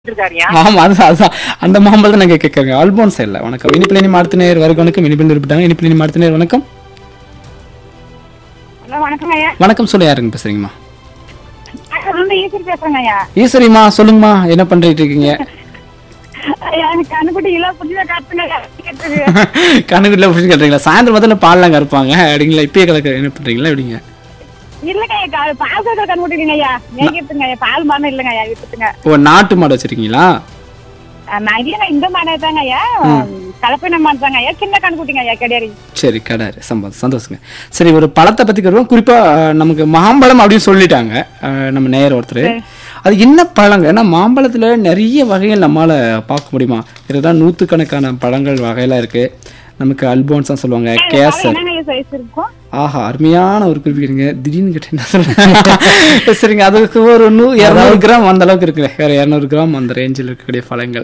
இருக்காருயா ஆமா அதுதான் அதுதான் அந்த மாம்பழம் தான் நாங்க கேட்கறேன் ஆல்போன் சைடில் வணக்கம் இனிப்பிலினி மாடுத்தினேர் வருக வணக்கம் இனிப்பில் இருப்பிட்டாங்க இனிப்பிலினி மாடுத்தினேர் வணக்கம் ஹலோ வணக்கங்க ஐயா வணக்கம் சொல்ல யாருங்க பேசுறீங்கம்மா நான் வந்து ஈஸ்வரி பேசுறேங்க ஐயா ஈஸ்வரிம்மா சொல்லுங்கம்மா என்ன பண்ணிட்டு இருக்கீங்க ஐயா எனக்கு கண்ணுக்குட்டி இலவ புடிச்சத காத்துங்க ஐயா. கேட்டது. கண்ணுக்குள்ள பிடிச்சி கேட்டுறீங்களா சாயந்தரம் பார்த்தா பால்லாம் கறப்பாங்க அப்படிங்களா இப்பயே கலக்க என்ன பண்றீங்களா எப்படிங்க இல்லங்க ஐயா கா- பால் சேர்க்கிற கண்ணுக்குட்டிங்க ஐயா மேய்க்கிறதுங்க ஐயா பால் மரம் இல்லைங்க ஐயா வித்துட்டுங்க ஓ நாட்டு மாடு வச்சிருக்கீங்களா நான் இல்லைங்க இந்த மாடை தாங்க ஐயா கலப்பின மாடு தாங்க ஐயா சின்ன கண்ணுக்குட்டிங்க ஐயா கிடையாது சரி கடாரு சம்பவம் சந்தோஷங்க சரி ஒரு பழத்தை பத்தி கேட்போம் குறிப்பா அஹ், நமக்கு மாம்பழம் அப்படின்னு சொல்லிட்டாங்க அஹ், நம்ம நேயர் ஒருத்தர் அது என்ன பழங்க ஏன்னா மாம்பழத்துல நிறைய வகைகள் நம்மால பார்க்க முடியுமா இதுதான் நூற்றுக்கணக்கான பழங்கள் வகையெல்லாம் இருக்கு நமக்கு அல்போன்ஸ் சொல்லுவாங்க கேசர் என்னங்க ஐயா சைஸ் இருக்கும் ஆஹா அருமையான ஒரு குறிப்பிக்கிறீங்க திடீர்னு கேட்டு என்ன சொல்றேன் சரிங்க அதுக்கு ஒரு நூ இரநூறு கிராம் அந்த அளவுக்கு இருக்குங்க வேற இரநூறு கிராம் அந்த ரேஞ்சில் இருக்கக்கூடிய பழங்கள்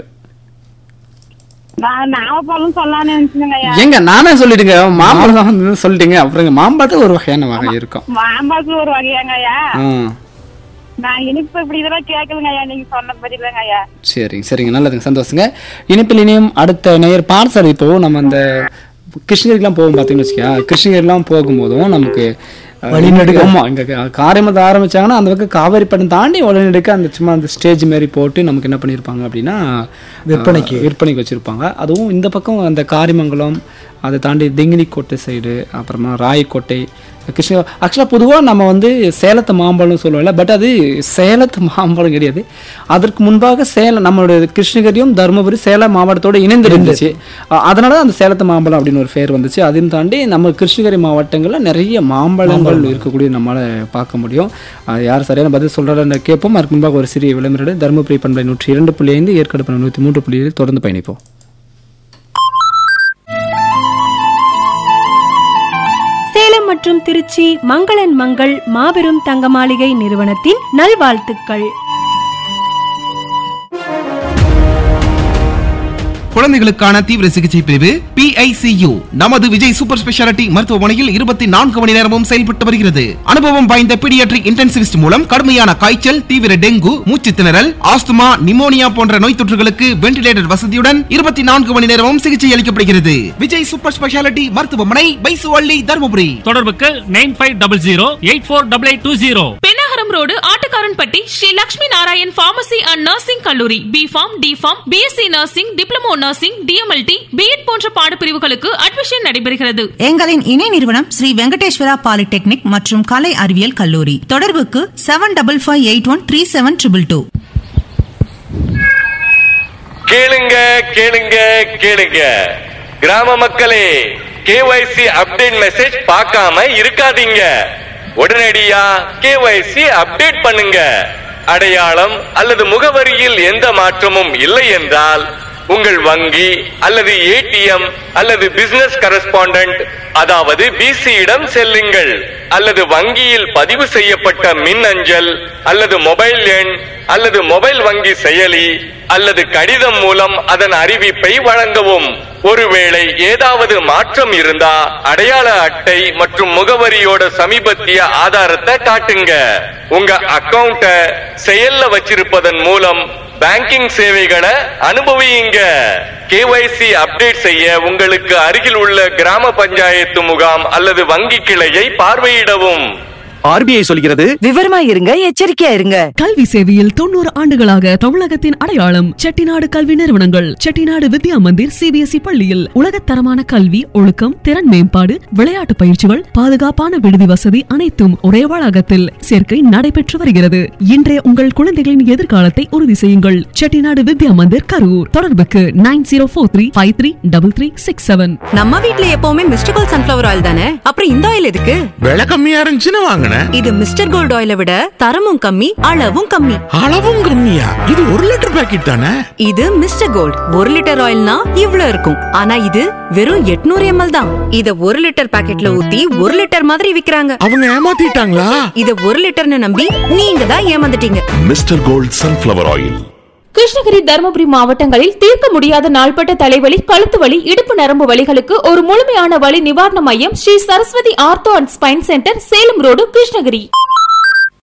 நான் நாவப்பழம் சொல்லலாம்னு நினைச்சுங்க ஐயா ஏங்க நானே சொல்லிட்டுங்க மாம்பழம் தான் வந்து சொல்லிட்டீங்க அப்புறங்க மாம்பழத்துல ஒரு வகையான வகை இருக்கும் மாம்பழத்துல ஒரு வகையாங்க ஐயா ஆ நான் இனிப்பு இப்படி இதெல்லாம் கேட்கலங்க ஐயா நீங்க சொன்ன பதிலங்க ஐயா சரிங்க சரிங்க நல்லதுங்க சந்தோஷங்க இனிப்பில் இனியும் அடுத்த நேயர் பார்சல் இப்போ நம்ம அந்த கிருஷ்ணகிரிலாம் போகும் பார்த்தீங்கன்னு வச்சுக்கா கிருஷ்ணகிரிலாம் போகும்போதும் நமக்கு வழிநடுக்க ஆமா இங்க காரியமத்தை ஆரம்பிச்சாங்கன்னா அந்த பக்கம் காவேரி படம் தாண்டி வழிநடுக்க அந்த சும்மா அந்த ஸ்டேஜ் மாதிரி போட்டு நமக்கு என்ன பண்ணியிருப்பாங்க அப்படின்னா விற்பனைக்கு விற்பனைக்கு வச்சிருப்பாங்க அதுவும் இந்த பக்கம் அந்த காரிமங்கலம் அதை தாண்டி திங்கினிக்கோட்டை சைடு அப்புறமா ராயக்கோட்டை கிருஷ்ண ஆக்சுவலாக பொதுவாக நம்ம வந்து சேலத்து மாம்பழம்னு சொல்லுவோம்ல பட் அது சேலத்து மாம்பழம் கிடையாது அதற்கு முன்பாக சேலம் நம்மளுடைய கிருஷ்ணகிரியும் தருமபுரி சேலம் மாவட்டத்தோடு இணைந்து இருந்துச்சு அ- அதனால தான் அந்த சேலத்து மாம்பழம் அப்படின்னு ஒரு பேர் வந்துச்சு அதையும் தாண்டி நம்ம கிருஷ்ணகிரி மாவட்டங்களில் நிறைய மாம்பழங்கள் இருக்கக்கூடிய நம்மளால பார்க்க முடியும் அது யார் சரியான பதில் சொல்கிறாருன்னு கேட்போம் அதுக்கு முன்பாக ஒரு சிறிய விளம்பர தருமபுரி பண்பலை நூற்றி இரண்டு புள்ளி ஐந்து ஏற்காடு பண்பலை நூற்றி மூன்று புள்ளி ஏழு தொடர்ந்து பயணிப்போம் சேலம் மற்றும் திருச்சி மங்களன் மங்கள் மாபெரும் தங்க மாளிகை நிறுவனத்தின் நல்வாழ்த்துக்கள் குழந்தைகளுக்கான தீவிர சிகிச்சை பிரிவு PICU நமது விஜய் சூப்பர் ஸ்பெஷாலிட்டி மருத்துவமனையில் இருபத்தி நான்கு மணி நேரமும் செயல்பட்டு வருகிறது அனுபவம் வாய்ந்த பீடியாட்ரிக் இன்டென்சிவிஸ்ட் மூலம் கடுமையான காய்ச்சல் தீவிர டெங்கு மூச்சு திணறல் ஆஸ்துமா நிமோனியா போன்ற நோய் தொற்றுகளுக்கு வென்டிலேட்டர் வசதியுடன் இருபத்தி நான்கு மணி நேரமும் சிகிச்சை அளிக்கப்படுகிறது விஜய் சூப்பர் ஸ்பெஷாலிட்டி மருத்துவமனை பைசுவள்ளி தருமபுரி தொடர்புக்கு nine five double zero eight four double eight two zero Pennagaram road Attukaranpatti Sri Lakshmi Narayan pharmacy and nursing கல்லூரி B pharm D pharm B Sc nursing diploma nursing D M L T B Ed போன்ற பாடப்பிரிவுகளுக்கு அட்மிஷன் நடைபெறுகிறது எங்களின் இணை நிறுவனம் ஸ்ரீ வெங்கடேஸ்வரா பாலிடெக்னிக் மற்றும் கலை அறிவியல் கல்லூரி தொடர்புக்கு seven double five eight one three seven triple two கேளுங்க கேளுங்க கேளுங்க கிராம மக்களே கேஒய்சி அப்டேட் மெசேஜ் பார்க்காம இருக்காதீங்க உடனடியா கேஒய்சி அப்டேட் பண்ணுங்க அடையாளம் அல்லது முகவரியில் எந்த மாற்றமும் இல்லை என்றால் உங்கள் வங்கி அல்லது ஏடிஎம் அல்லது பிசினஸ் கரஸ்பாண்டன்ட் அதாவது பிசியிடம் செல்லுங்கள் அல்லது வங்கியில் பதிவு செய்யப்பட்ட மின் அஞ்சல் அல்லது மொபைல் எண் அல்லது மொபைல் வங்கி செயலி அல்லது கடிதம் மூலம் அதன் அறிவிப்பை வழங்கவும் ஒருவேளை ஏதாவது மாற்றம் இருந்தா அடையாள அட்டை மற்றும் முகவரியோட சமீபத்திய ஆதாரத்தை காட்டுங்க உங்க அக்கவுண்ட செயல்ல வச்சிருப்பதன் மூலம் பேங்கிங் சேவைகளை அனுபவியுங்க கேஒய்சி அப்டேட் செய்ய உங்களுக்கு அருகில் உள்ள கிராம பஞ்சாயத்து முகாம் அல்லது வங்கி கிளையை பார்வையிடவும் ஆர்பிஐ சொல்கிறது விவரமா இருங்க எச்சரிக்கையா இருங்க கல்வி சேவையில் தொண்ணூறு ஆண்டுகளாக தமிழகத்தின் அடையாளம் செட்டிநாடு கல்வி நிறுவனங்கள் செட்டிநாடு வித்யா மந்திர் சிபிஎஸ்இ பள்ளியில் உலகத்தரமான கல்வி ஒழுக்கம் திறன் மேம்பாடு விளையாட்டு பயிற்சிகள் பாதுகாப்பான விடுதி வசதி அனைத்தும் ஒரே வளாகத்தில் சேர்க்கை நடைபெற்று வருகிறது இன்றைய உங்கள் குழந்தைகளின் எதிர்காலத்தை உறுதி செய்யுங்கள் செட்டிநாடு வித்யா மந்திர் கரூர் தொடர்புக்கு nine zero four three five three double three six seven நம்ம வீட்ல எப்பவுமே மிஸ்டர் கோல்ட் சன்ஃபிளவர் ஆயில் தானே அப்புறம் இந்த ஆயில் எதுக்கு விலை கம்மியா இருந்துச்சுன்னு வாங்கினேன் இது மிஸ்டர் கோல்ட் ஆயிலை விட தரமும் கம்மி அளவும் கம்மி அளவும் கம்மியா இது ஒரு லிட்டர் பாக்கெட் தானே இது மிஸ்டர் கோல்ட் ஒரு லிட்டர் ஆயில்னா இவ்ளோ இருக்கும் ஆனா இது வெறும் 800 எம்எல் தான் இத ஒரு லிட்டர் பாக்கெட்ல ஊத்தி ஒரு லிட்டர் மாதிரி விக்கிறாங்க அவங்க ஏமாத்திட்டாங்களா இத ஒரு லிட்டர்னு நம்பி நீங்க தான் ஏமாந்துட்டீங்க mister gold sunflower oil Krishnagiri Dharmapuri மாவட்டங்களில் தீர்க்க முடியாத நாள்பட்ட தலைவலி கழுத்து வலி இடுப்பு நரம்பு வலிகளுக்கு ஒரு முழுமையான வலி நிவாரண மையம் Sri Saraswathi ortho and spine centre Salem road Krishnagiri